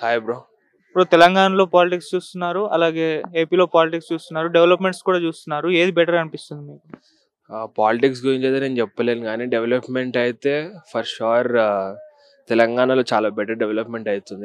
hi bro ఇప్పుడు తెలంగాణలో politics చూస్తున్నారు అలాగే ఏపీలో పాలిటిక్స్ చూస్తున్నారు డెవలప్మెంట్స్ కూడా చూస్తున్నారు ఏది బెటర్ అనిపిస్తుంది మీకు పాలిటిక్స్ గురించి అయితే నేను చెప్పలేను కానీ డెవలప్మెంట్ అయితే ఫర్ షూర్ తెలంగాణలో చాలా బెటర్ డెవలప్మెంట్ అవుతుంది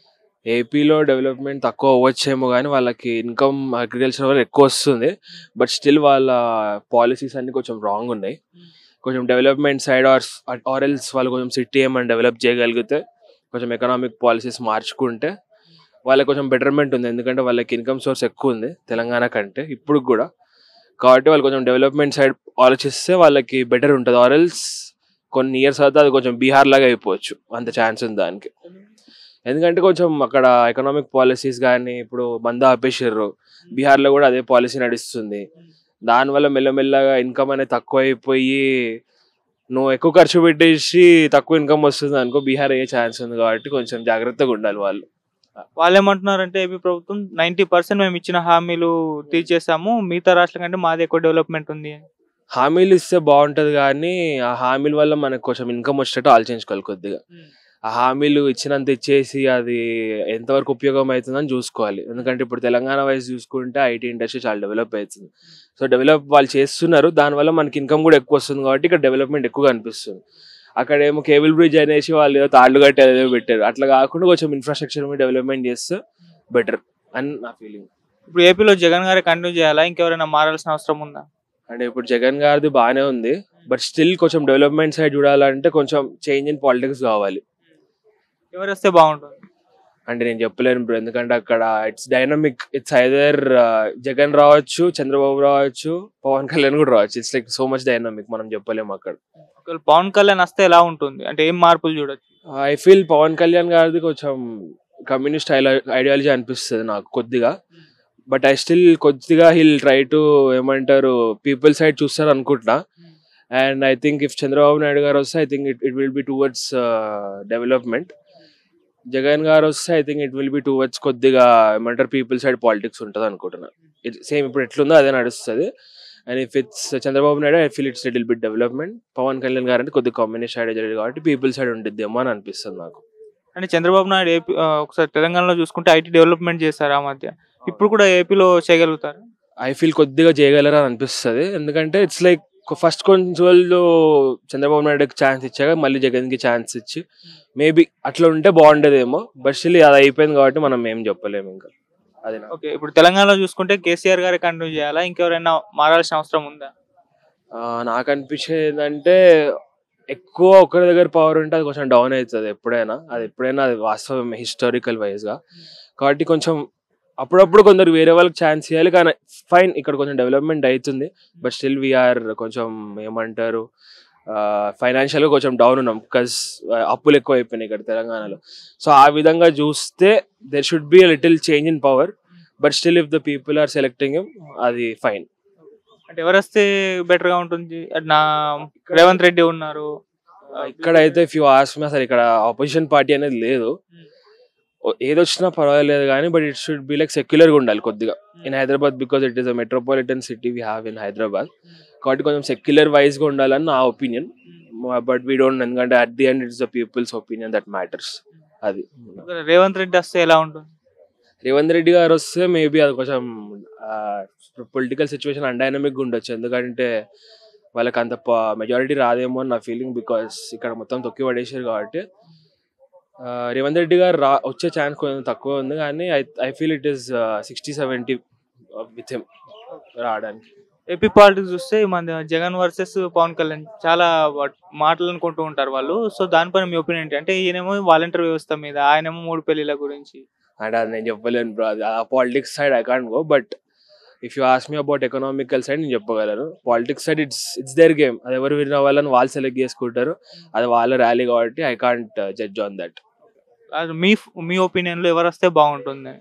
ఏపీలో డెవలప్మెంట్ తక్కువ అవ్వచ్చేమో కానీ వాళ్ళకి ఇన్కమ్ అగ్రికల్చర్ వల్ల ఎక్కువ వస్తుంది బట్ స్టిల్ వాళ్ళ పాలసీస్ అన్ని కొంచెం రాంగ్ ఉన్నాయి కొంచెం development side or or else వాళ్ళు కొంచెం సిటీ ఏమైనా డెవలప్ చేయగలిగితే కొంచెం ఎకనామిక్ పాలసీస్ మార్చుకుంటే వాళ్ళకి కొంచెం బెటర్మెంట్ ఉంది ఎందుకంటే వాళ్ళకి ఇన్కమ్ సోర్స్ ఎక్కువ ఉంది తెలంగాణ కంటే ఇప్పుడు కూడా కాబట్టి వాళ్ళు కొంచెం డెవలప్మెంట్ సైడ్ ఆలోచిస్తే వాళ్ళకి బెటర్ ఉంటుంది ఆర్ఎల్స్ కొన్ని ఇయర్స్ తర్వాత అది కొంచెం బీహార్ లాగా అయిపోవచ్చు అంత ఛాన్స్ ఉంది దానికి ఎందుకంటే కొంచెం అక్కడ ఎకనామిక్ పాలసీస్ కానీ ఇప్పుడు మంద ఆపేసారు బీహార్లో కూడా అదే పాలసీ నడుస్తుంది దానివల్ల మెల్లమెల్లగా ఇన్కమ్ అనేది తక్కువ అయిపోయి నువ్వు ఎక్కువ ఖర్చు పెట్టేసి తక్కువ ఇన్కమ్ వస్తుంది అనుకో బీహార్ అయ్యే ఛాన్స్ ఉంది కాబట్టి కొంచెం జాగ్రత్తగా ఉండాలి వాళ్ళు వాళ్ళు ఏమంటున్నారంటే ఏపీ ప్రభుత్వం నైన్టీ పర్సెంట్ మేము ఇచ్చిన హామీలు తీర్చేసాము మిగతా రాష్ట్రం కంటే మాది ఎక్కువ డెవలప్మెంట్ ఉంది హామీలు ఇస్తే బాగుంటది కానీ ఆ హామీల వల్ల మనకు కొంచెం ఇన్కమ్ వచ్చేటట్టు ఆలోచించుకోవాలి కొద్దిగా ఆ హామీలు ఇచ్చినంత ఇచ్చేసి అది ఎంతవరకు ఉపయోగం అవుతుందని చూసుకోవాలి ఎందుకంటే ఇప్పుడు తెలంగాణ వైజ్ చూసుకుంటే ఐటీ ఇండస్ట్రీ చాలా డెవలప్ అవుతుంది సో డెవలప్ వాళ్ళు చేస్తున్నారు దానివల్ల మనకి ఇన్కమ్ కూడా ఎక్కువ వస్తుంది కాబట్టి ఇక్కడ డెవలప్మెంట్ ఎక్కువగా అనిపిస్తుంది అక్కడ ఏమో కేబుల్ బ్రిడ్జ్ అనేసి వాళ్ళు ఏదో తాళ్ళు కట్టి ఏదో పెట్టారు అట్లా కాకుండా కొంచెం ఇన్ఫ్రాస్ట్రక్చర్ మీద డెవలప్మెంట్ చేస్తే బెటర్ అని నా ఫీలింగ్ ఇప్పుడు ఏపీలో జగన్ గారే కంటిన్యూ చేయాలా ఇంకెవరైనా మారాల్సిన అవసరం ఉందా అంటే ఇప్పుడు జగన్ గారిది బాగానే ఉంది బట్ స్టిల్ కొంచెం డెవలప్మెంట్ సైడ్ చూడాలంటే కొంచెం చేంజ్ ఇన్ పాలిటిక్స్ కావాలి ఎవరు వస్తే బాగుంటుంది అంటే నేను చెప్పలేను బ్రో ఎందుకంటే అక్కడ it's dynamic it's either Jagan రావచ్చు చంద్రబాబు రావచ్చు పవన్ కళ్యాణ్ కూడా రావచ్చు it's like so much dynamic మనం చెప్పలేము అక్కడ ఒకవేళ పవన్ కళ్యాణ్ వస్తే ఎలా ఉంటుంది అంటే ఏం మార్పులు చూడొచ్చు ఐ ఫీల్ పవన్ కళ్యాణ్ గారిది కొంచెం కమ్యూనిస్ట్ ఐడియాలజీ అనిపిస్తుంది నాకు కొద్దిగా బట్ ఐ స్టిల్ కొద్దిగా హిల్ ట్రై టు ఏమంటారు పీపుల్ సైడ్ చూస్తారు అనుకుంటున్నా and I think if Chandrababu Naidu garu వస్తే I think it it will be towards development Jagan garu వస్తే I think it will be towards కొద్దిగా ఏమంటారు పీపుల్ సైడ్ పాలిటిక్స్ ఉంటుంది అనుకుంటున్నా సేమ్ ఇప్పుడు ఎట్లుందో అదే నడుస్తుంది and if it's Chandrababu Naidu I feel it's little bit development Pawan Kalyan garu అంటే కొద్దిగా కాంబినేషన్ ఐడియా కాబట్టి పీపుల్ సైడ్ ఉండిద్దేమో అని అనిపిస్తుంది నాకు అంటే చంద్రబాబు నాయుడు ఏపీ ఆ, ఒకసారి తెలంగాణలో చూసుకుంటే ఐటీ డెవలప్మెంట్ చేశారు ఆ మధ్య ఇప్పుడు కూడా ఏపీలో చేయగలుగుతారు ఐ ఫీల్ కొద్దిగా చేయగలరు అని అనిపిస్తుంది ఎందుకంటే ఇట్స్ లైక్ ఫస్ట్ కొంచెం రోజులు చంద్రబాబు నాయుడుకి ఛాన్స్ ఇచ్చాక మళ్ళీ జగన్కి ఛాన్స్ ఇచ్చి మేబీ అట్లా ఉంటే బాగుండేదేమో బట్ స్టిల్ అది అయిపోయింది కాబట్టి మనం ఏం చెప్పలేము ఇంకా అది నా- ఓకే ఇప్పుడు తెలంగాణలో చూసుకుంటే కేసీఆర్ గారే కంటిన్యూ చేయాలా ఇంకెవరైనా మారాల్సిన అవసరం ఉందా ఆ, నాకు అనిపించేది ఏంటంటే ఎక్కువ ఒకరి దగ్గర పవర్ ఉంటే అది కొంచెం డౌన్ అవుతుంది ఎప్పుడైనా అది ఎప్పుడైనా అది వాస్తవం హిస్టారికల్ వైజ్గా కాబట్టి కొంచెం అప్పుడప్పుడు కొందరు వేరే వాళ్ళకి ఛాన్స్ ఇవ్వాలి కానీ ఫైన్ ఇక్కడ కొంచెం డెవలప్మెంట్ అవుతుంది బట్ స్టిల్ వీఆర్ కొంచెం ఏమంటారు ఫైనాన్షియల్గా కొంచెం డౌన్ ఉన్నాం బికాస్ అప్పులు ఎక్కువ అయిపోయినాయి ఇక్కడ తెలంగాణలో సో ఆ విధంగా చూస్తే there should be little change in power but still if the people are selecting అది ఫైన్ అంటే ఎవరు వస్తే బెటర్ గా ఉంటుంది అటు నా రేవంత్ రెడ్డి ఉన్నారు ఇక్కడైతే ఇఫ్ యూ ఆస్ మీ అసలు ఇక్కడ ఆపోజిషన్ పార్టీ అనేది లేదు ఓ- ఏదొచ్చినా పర్వాలేదు కానీ but it should be like secular గా ఉండాలి కొద్దిగా in Hyderabad because it is a metropolitan city we have in Hyderabad కాబట్టి కొంచెం సెక్యులర్ వైజ్ గా ఉండాలని నా ఒపీనియన్ బట్ వీ డోంట్ ఎందుకంటే at the end it's the people's opinion that matters అది ఒకవేళ రేవంత్ రెడ్డి వస్తే ఎలా ఉంటుంది రేవంత్ రెడ్డి గారు వస్తే మేబీ అది కొంచెం పొలిటికల్ సిచ్యువేషన్ అన్డైనమిక్ ఉండొచ్చు ఎందుకంటే వాళ్ళకి అంత మెజారిటీ రాదేమో అని నా ఫీలింగ్ బికాస్ ఇక్కడ మొత్తం తొక్కి పడేసారు కాబట్టి ఆ, రేవంత్ రెడ్డి గారు రా వచ్చే ఛాన్స్ కొంచెం తక్కువ ఉంది కానీ I I feel it is sixty seventy with him రావడానికి ఏపీ పాలిటిక్స్ చూస్తే మన జగన్ వర్సెస్ పవన్ కళ్యాణ్ చాలా వాట్- మాటలు అనుకుంటూ ఉంటారు వాళ్ళు సో దానిపైన మీ ఒపీనియన్ ఏంటి అంటే ఈయనేమో వాలంటీర్ వ్యవస్థ మీద ఆయనేమో మూడు పెళ్లిల గురించి అంటే అది నేను చెప్పలేను బ్రో అది ఆ politics side I can't go but if you ask me about economical side నేను చెప్పగలను politics side it's it's their game అది ఎవరు విన్ అవ్వాలని వాళ్ళు సెలెక్ట్ చేసుకుంటారు అది వాళ్ళ ర్యాలీ కాబట్టి I can't judge on that అది మీ మీ ఒపీనియన్ లో ఎవరు వస్తే బాగుంటుంది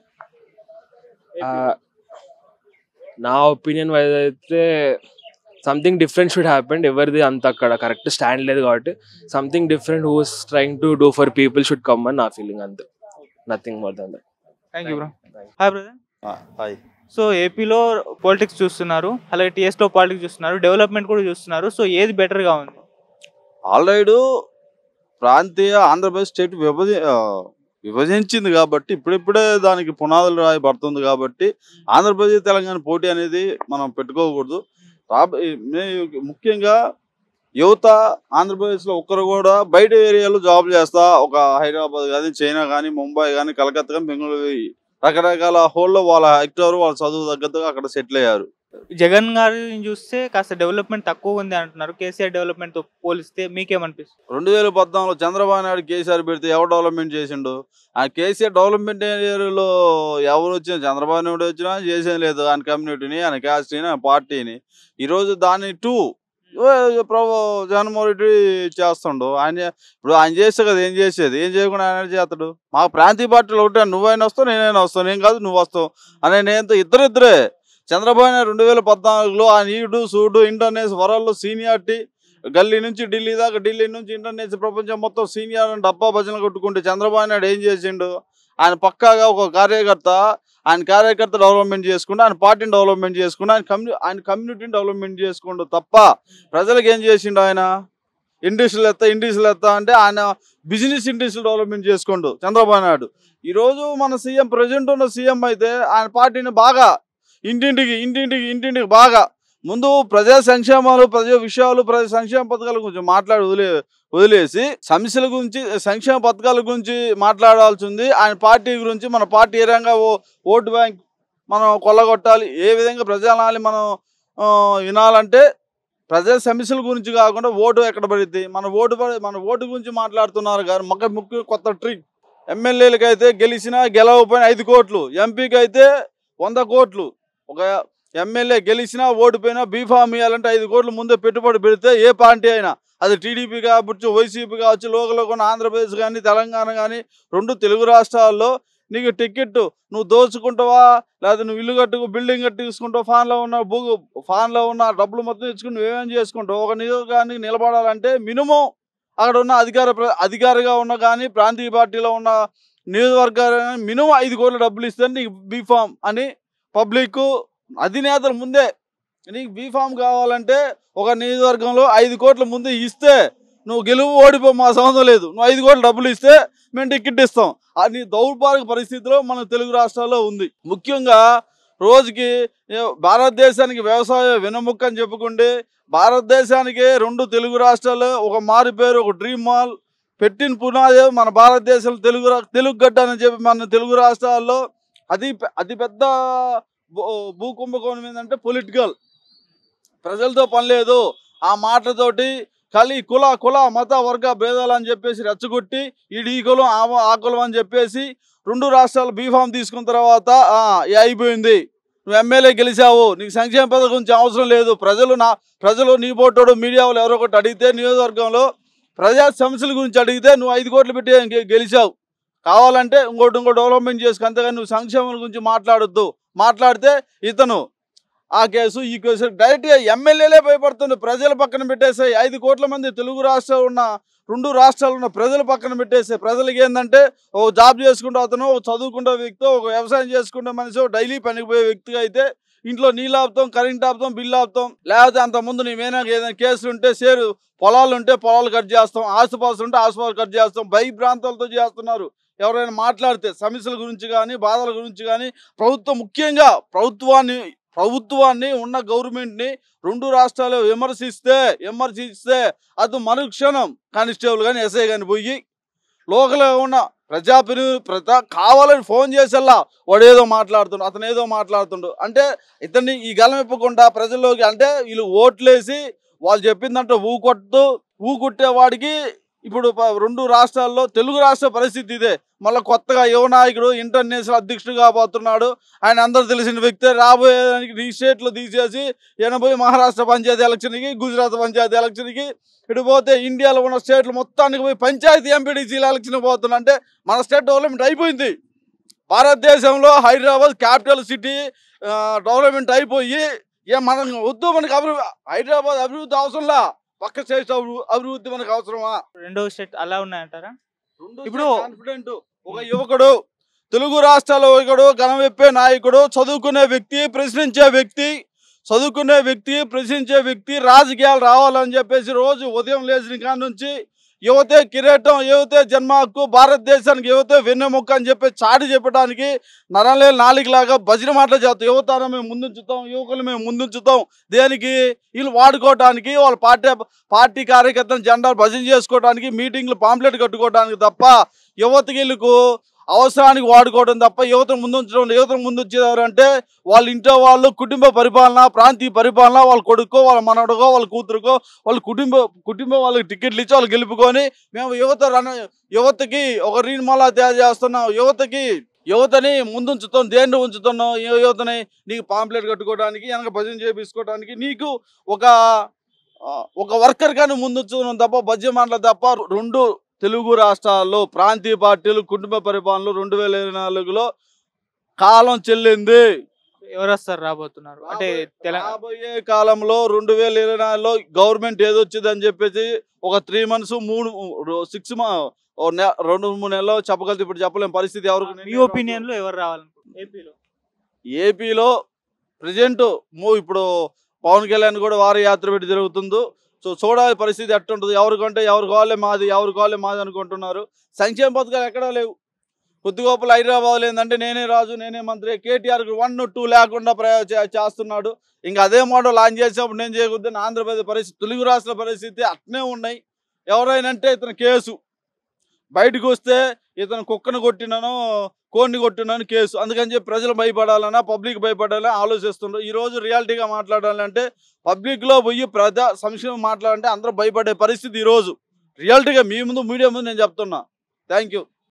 నా ఒపీనియన్ వైజ్ అయితే సంథింగ్ డిఫరెంట్ షుడ్ హ్యాపెండ్ ఎవరిది అంత అక్కడ కరెక్ట్ స్టాండ్ లేదు కాబట్టి something different who's trying to do for people should come అని నా ఫీలింగ్ అంతే nothing more than that thank you bro hi brother hi so ఏపీలో పాలిటిక్స్ చూస్తున్నారు అలాగే టీఎస్ లో పాలిటిక్స్ చూస్తున్నారు డెవలప్మెంట్ కూడా చూస్తున్నారు సో ఏది బెటర్ గా ఉంది ఆల్రెడీ ప్రాంతీయ ఆంధ్రప్రదేశ్ స్టేట్ విభజ ఆ, విభజించింది కాబట్టి ఇప్పుడిప్పుడే దానికి పునాదులు రాయబడుతుంది కాబట్టి ఆంధ్రప్రదేశ్ తెలంగాణ పోటీ అనేది మనం పెట్టుకోకూడదు రాబ మే- ముఖ్యంగా యువత ఆంధ్రప్రదేశ్లో ఒక్కరు కూడా బయట ఏరియాలో జాబ్ చేస్తా ఒక హైదరాబాద్ కానీ చైనా కానీ ముంబై కానీ కలకత్తా కానీ బెంగళూరు ఈ రకరకాల హోల్లో వాళ్ళ హెక్టార్ వాళ్ళ చదువు తగ్గట్టుగా అక్కడ సెటిల్ అయ్యారు జగన్ గారిని చూస్తే కాస్త డెవలప్మెంట్ తక్కువ ఉంది అంటున్నారు కేసీఆర్ డెవలప్మెంట్ తో పోలిస్తే మీకేమనిపిస్తుంది రెండు వేల పద్నాలుగులో చంద్రబాబు నాయుడు కేసీఆర్ పెడితే ఎవరు డెవలప్మెంట్ చేసిండు ఆ కేసీఆర్ డెవలప్మెంట్ ఏరియాలో ఎవరు వచ్చినా చంద్రబాబు నాయుడు వచ్చినా చేసేది లేదు ఆయన కమ్యూనిటీని ఆయన క్యాస్ట్ని ఆయన పార్టీని ఈరోజు దాన్ని టూ ప్రభు జగన్మోహన్ రెడ్డి చేస్తుండు ఆయన ఇప్పుడు ఆయన చేస్తే కదా ఏం చేసేది ఏం చేయకుండా ఆయన చేస్తాడు మా ప్రాంతీయ పార్టీలు ఒకటే నువ్వైనా వస్తావు నేనైనా వస్తావు నేను కాదు నువ్వు వస్తావు అనే నేను ఇద్దరిద్దరే చంద్రబాబు నాయుడు రెండు వేల పద్నాలుగులో ఆయన ఈడు సూడు ఇంటర్నేషనల్ వరల్డ్ సీనియారిటీ గల్లీ నుంచి ఢిల్లీ దాకా ఢిల్లీ నుంచి ఇంటర్నేషనల్ ప్రపంచం మొత్తం సీనియర్ అని డబ్బా భజన కొట్టుకుంటే చంద్రబాబు నాయుడు ఏం చేసిండు ఆయన పక్కాగా ఒక కార్యకర్త ఆయన కార్యకర్త డెవలప్మెంట్ చేసుకుంటూ ఆయన పార్టీని డెవలప్మెంట్ చేసుకుంటూ ఆయన కమ్యూ ఆయన కమ్యూనిటీని డెవలప్మెంట్ చేసుకుంటూ తప్ప ప్రజలకు ఏం చేసిండు ఆయన ఇండస్ట్రీలు ఎత్తా ఇండస్ట్రీలు ఎత్తా అంటే ఆయన బిజినెస్ ఇండస్ట్రీ డెవలప్మెంట్ చేసుకుంటూ చంద్రబాబు నాయుడు ఈరోజు మన సీఎం ప్రజెంట్ ఉన్న సీఎం అయితే ఆయన పార్టీని బాగా ఇంటింటికి ఇంటింటికి ఇంటింటికి బాగా ముందు ప్రజా సంక్షేమాలు ప్రజా విషయాలు ప్రజా సంక్షేమ పథకాల గురించి మాట్లాడి వదిలే వదిలేసి సమస్యల గురించి సంక్షేమ పథకాల గురించి మాట్లాడాల్సి ఉంది ఆయన పార్టీ గురించి మన పార్టీ ఏ విధంగా ఓ ఓటు బ్యాంక్ మనం కొల్లగొట్టాలి ఏ విధంగా ప్రజలని మనం ఆ, వినాలంటే ప్రజల సమస్యల గురించి కాకుండా ఓటు ఎక్కడ పడిద్ది మన ఓటు పడి మన ఓటు గురించి మాట్లాడుతున్నారు కానీ మొక్క ముఖ్య కొత్త ట్రిక్ ఎమ్మెల్యేలకి అయితే గెలిచినా గెలవకపోయినా ఐదు కోట్లు ఎంపీకి అయితే వంద కోట్లు ఒక ఎమ్మెల్యే గెలిచినా ఓడిపోయినా బీఫామ్ ఇవ్వాలంటే ఐదు కోట్లు ముందే పెట్టుబడి పెడితే ఏ పార్టీ అయినా అది టీడీపీ కావచ్చు వైసీపీ కావచ్చు లోకల్ కొన్ని ఆంధ్రప్రదేశ్ కానీ తెలంగాణ కానీ రెండు తెలుగు రాష్ట్రాల్లో నీకు టికెట్ నువ్వు దోచుకుంటావా లేదా నువ్వు ఇల్లు కట్టుకు బిల్డింగ్ కట్టి తీసుకుంటావు ఫాన్లో ఉన్న భూ ఫాన్లో ఉన్న డబ్బులు మొత్తం తెచ్చుకుని నువ్వేం చేసుకుంటావు ఒక నియోజకానికి నిలబడాలంటే మినిమం అక్కడ ఉన్న అధికార ప్ర- అధికారిగా ఉన్న కానీ ప్రాంతీయ పార్టీలో ఉన్న నియోజకవర్గాలు మినిమం ఐదు కోట్ల డబ్బులు ఇస్తే నీకు బీఫామ్ అని పబ్లిక్ అధినేతలు ముందే నీకు బీఫామ్ కావాలంటే ఒక నియోజకవర్గంలో ఐదు కోట్ల ముందు ఇస్తే నువ్వు గెలువు ఓడిపో మా సంబంధం లేదు నువ్వు ఐదు కోట్ల డబ్బులు ఇస్తే మేము టికెట్ ఇస్తాం అది దౌర్భాగ్య పరిస్థితిలో మన తెలుగు రాష్ట్రాల్లో ఉంది ముఖ్యంగా రోజుకి ఏ, భారతదేశానికి వ్యవసాయ వెన్నెముక్క అని చెప్పుకుంటే భారతదేశానికి రెండు తెలుగు రాష్ట్రాలు ఒక మారి పేరు ఒక డ్రీమ్ మాల్ పెట్టిన పునాది మన భారతదేశం తెలుగు రా- తెలుగు గడ్డ అని చెప్పి మన తెలుగు రాష్ట్రాల్లో అతి పె- అతి పెద్ద భూ- భూకుంభకోణం ఏంటంటే పొలిటికల్ ప్రజలతో పని లేదు ఆ మాటతోటి కలి కుల కుల మత వర్గ భేదాలు అని చెప్పేసి రెచ్చగొట్టి ఈడు ఈ కులం ఆ ఆ కులం అని చెప్పేసి రెండు రాష్ట్రాలు బీఫామ్ తీసుకున్న తర్వాత ఆ, ఏ అయిపోయింది నువ్వు ఎమ్మెల్యే గెలిచావు నీకు సంక్షేమ పథకం గురించి అవసరం లేదు ప్రజలు నా ప్రజలు నీ పోటోడు మీడియా వాళ్ళు ఎవరో ఒకటి అడిగితే నియోజకవర్గంలో ప్రజా సమస్యల గురించి అడిగితే నువ్వు ఐదు కోట్లు పెట్టి గె- గెలిచావు కావాలంటే ఇంకోటి ఇంకో డెవలప్మెంట్ చేసుకు అంతేగాని నువ్వు సంక్షేమం గురించి మాట్లాడొద్దు మాట్లాడితే ఇతను ఆ కేసు ఈ కేసు డైరెక్ట్గా ఎమ్మెల్యేలే భయపడుతుంది ప్రజల పక్కన పెట్టేసాయి ఐదు కోట్ల మంది తెలుగు రాష్ట్రాలు ఉన్న రెండు రాష్ట్రాలు ఉన్న ప్రజల పక్కన పెట్టేసాయి ప్రజలకి ఏంటంటే ఓ జాబ్ చేసుకుంటూ అతను ఒక చదువుకుంటే వ్యక్తి ఒక వ్యవసాయం చేసుకుంటే మనిషి డైలీ పనికి పోయే వ్యక్తిగా అయితే ఇంట్లో నీళ్ళు ఆపుతాం కరెంట్ ఆపుతాం బిల్లు ఆపుతాం లేకపోతే అంత ముందు నీ మీద ఏదైనా కేసులు ఉంటే షేరు పొలాలు ఉంటే పొలాలు కట్ చేస్తాం ఆసుపాసులు ఉంటే ఆసుపాసులు కట్ చేస్తాం బై ప్రాంతాలతో చేస్తున్నారు ఎవరైనా మాట్లాడితే సమస్యల గురించి కానీ బాధల గురించి కానీ ప్రభుత్వం ముఖ్యంగా ప్రభుత్వాన్ని ప్రభుత్వాన్ని ఉన్న గవర్నమెంట్ని రెండు రాష్ట్రాలు విమర్శిస్తే విమర్శిస్తే అది మరుక్షణం కానిస్టేబుల్ కానీ ఎస్ఐ కానీ పోయి లోకల్ ఉన్న ప్రజాప్రతినిధులు ప్రజా కావాలని ఫోన్ చేసేలా వాడు ఏదో మాట్లాడుతుండు అతను ఏదో మాట్లాడుతుండు అంటే ఇతన్ని ఈ గలం ఇప్పకుండా ప్రజల్లోకి అంటే వీళ్ళు ఓట్లేసి వాళ్ళు చెప్పిందంటే ఊ కొట్టు ఊ కొట్టే వాడికి ఇప్పుడు ప- రెండు రాష్ట్రాల్లో తెలుగు రాష్ట్ర పరిస్థితి ఇదే మళ్ళీ కొత్తగా యువ నాయకుడు ఇంటర్నేషనల్ అధ్యక్షుడు కాబోతున్నాడు ఆయన అందరు తెలిసిన వ్యక్తే రాబోయే దానికి ఈ స్టేట్లో తీసేసి ఎనభై మహారాష్ట్ర పంచాయతీ ఎలక్షన్కి గుజరాత్ పంచాయతీ ఎలక్షన్కి ఇటు పోతే ఇండియాలో ఉన్న స్టేట్లు మొత్తానికి పోయి పంచాయతీ ఎంపీడీసీల ఎలక్షన్ పోతున్నా అంటే మన స్టేట్ డెవలప్మెంట్ అయిపోయింది భారతదేశంలో హైదరాబాద్ క్యాపిటల్ సిటీ డెవలప్మెంట్ అయిపోయి ఏ మనం వద్దు మనకి అభివృద్ధి హైదరాబాద్ అభివృద్ధి అవసరంలా పక్క స్టేట్ అభివృ- అభివృద్ధి మనకు అవసరమా రెండో స్టేట్ అలా ఉన్నాయంటారా ఇప్పుడు ఇప్పుడు- కాన్ఫిడెంట్ ఒక యువకుడు తెలుగు రాష్ట్రాల యువకుడు గణవిప్పే నాయకుడు చదువుకునే వ్యక్తి ప్రశ్నించే వ్యక్తి చదువుకునే వ్యక్తి ప్రశ్నించే వ్యక్తి రాజకీయాలు రావాలని చెప్పేసి రోజు ఉదయం లేచిన కాడ నుంచి యువతే కిరీటం యువతే జన్మ హక్కు భారతదేశానికి యువతే వెన్నెముక్క అని చెప్పి చాటి చెప్పడానికి నరలేని నాలుగులాగా భజన మాటలు చేస్తాం యువతను మేము ముందుంచుతాం యువకులు మేము ముందుంచుతాం దేనికి వీళ్ళు వాడుకోవడానికి వాళ్ళ పార్టీ పార్టీ కార్యకర్తలు జెండా భజన చేసుకోవడానికి మీటింగ్లు పాంప్లెట్ కట్టుకోవడానికి తప్ప యువతకి వీళ్ళకు అవసరానికి వాడుకోవడం తప్ప యువతను ముందుంచడం యువతను ముందుంచేవారు అంటే వాళ్ళ ఇంట్లో వాళ్ళు కుటుంబ పరిపాలన ప్రాంతీయ పరిపాలన వాళ్ళ కొడుకో వాళ్ళ మనవడుకో వాళ్ళ కూతురుకో వాళ్ళ కుటుంబ కుటుంబం వాళ్ళకి టికెట్లు ఇచ్చి వాళ్ళు గెలుపుకొని మేము యువత రన యువతకి ఒక రీన్మాలా తయారు చేస్తున్నాం యువతకి యువతని ముందుంచుతాం దేన్ని ఉంచుతున్నాం ఈ యువతని నీకు పాంప్లెట్ కట్టుకోవడానికి వెనక భజన చేపించుకోవడానికి నీకు ఒక ఆ, ఒక వర్కర్ కానీ ముందుంచుతున్నాం తప్ప భజ్య మాటలు తప్ప రెండు తెలుగు రాష్ట్రాల్లో ప్రాంతీయ పార్టీలు కుటుంబ పరిపాలనలు రెండు వేల ఇరవై నాలుగులో కాలం చెల్లింది ఎవరు వస్తారు రాబోతున్నారు అంటే తెలంగాణ రాబోయే కాలంలో రెండు వేల ఇరవై నాలుగులో గవర్నమెంట్ ఏదో వచ్చింది అని చెప్పేసి ఒక త్రీ మంత్స్ మూడు సిక్స్ రెండు మూడు నెలలు చెప్పగలితే ఇప్పుడు చెప్పలేం పరిస్థితి ఎవరికి మీ ఒపీనియన్ లో ఎవరు రావాలనుకుంటున్నారు ఏపీలో ఏపీలో ప్రజెంట్ ఇప్పుడు పవన్ కళ్యాణ్ కూడా వారి యాత్ర పెట్టి జరుగుతుందో సో చూడాలి పరిస్థితి ఎట్టుంటుంది ఎవరు కొంటే ఎవరు కావాలి మాది ఎవరు కావాలి మాది అనుకుంటున్నారు సంక్షేమ పథకాలు ఎక్కడా లేవు కొద్ది గొప్పలు హైదరాబాద్ ఏంటంటే నేనే రాజు నేనే మంత్రి కేటీఆర్ వన్ టూ లేకుండా ప్రయా- చే- చేస్తున్నాడు ఇంకా అదే మోడల్ లాంచ్ చేసినప్పుడు నేను చేయకూడదు ఆంధ్రప్రదేశ్ పరిస్థితి తెలుగు రాష్ట్ర పరిస్థితి అట్నే ఉన్నాయి ఎవరైనా అంటే ఇతను కేసు బయటకు వస్తే ఇతను కుక్కను కొట్టినాను కోడిని కొట్టినాను కేసు అందుకని చెప్పి ప్రజలు భయపడాలన్నా పబ్లిక్ భయపడాలని ఆలోచిస్తున్నారు ఈ రోజు రియాలిటీగా మాట్లాడాలంటే పబ్లిక్లో పోయి ప్రజా సంక్షేమం మాట్లాడాలంటే అందరూ భయపడే పరిస్థితి ఈ రోజు రియాలిటీగా మీ ముందు మీడియా ముందు నేను చెప్తున్నా థ్యాంక్ యూ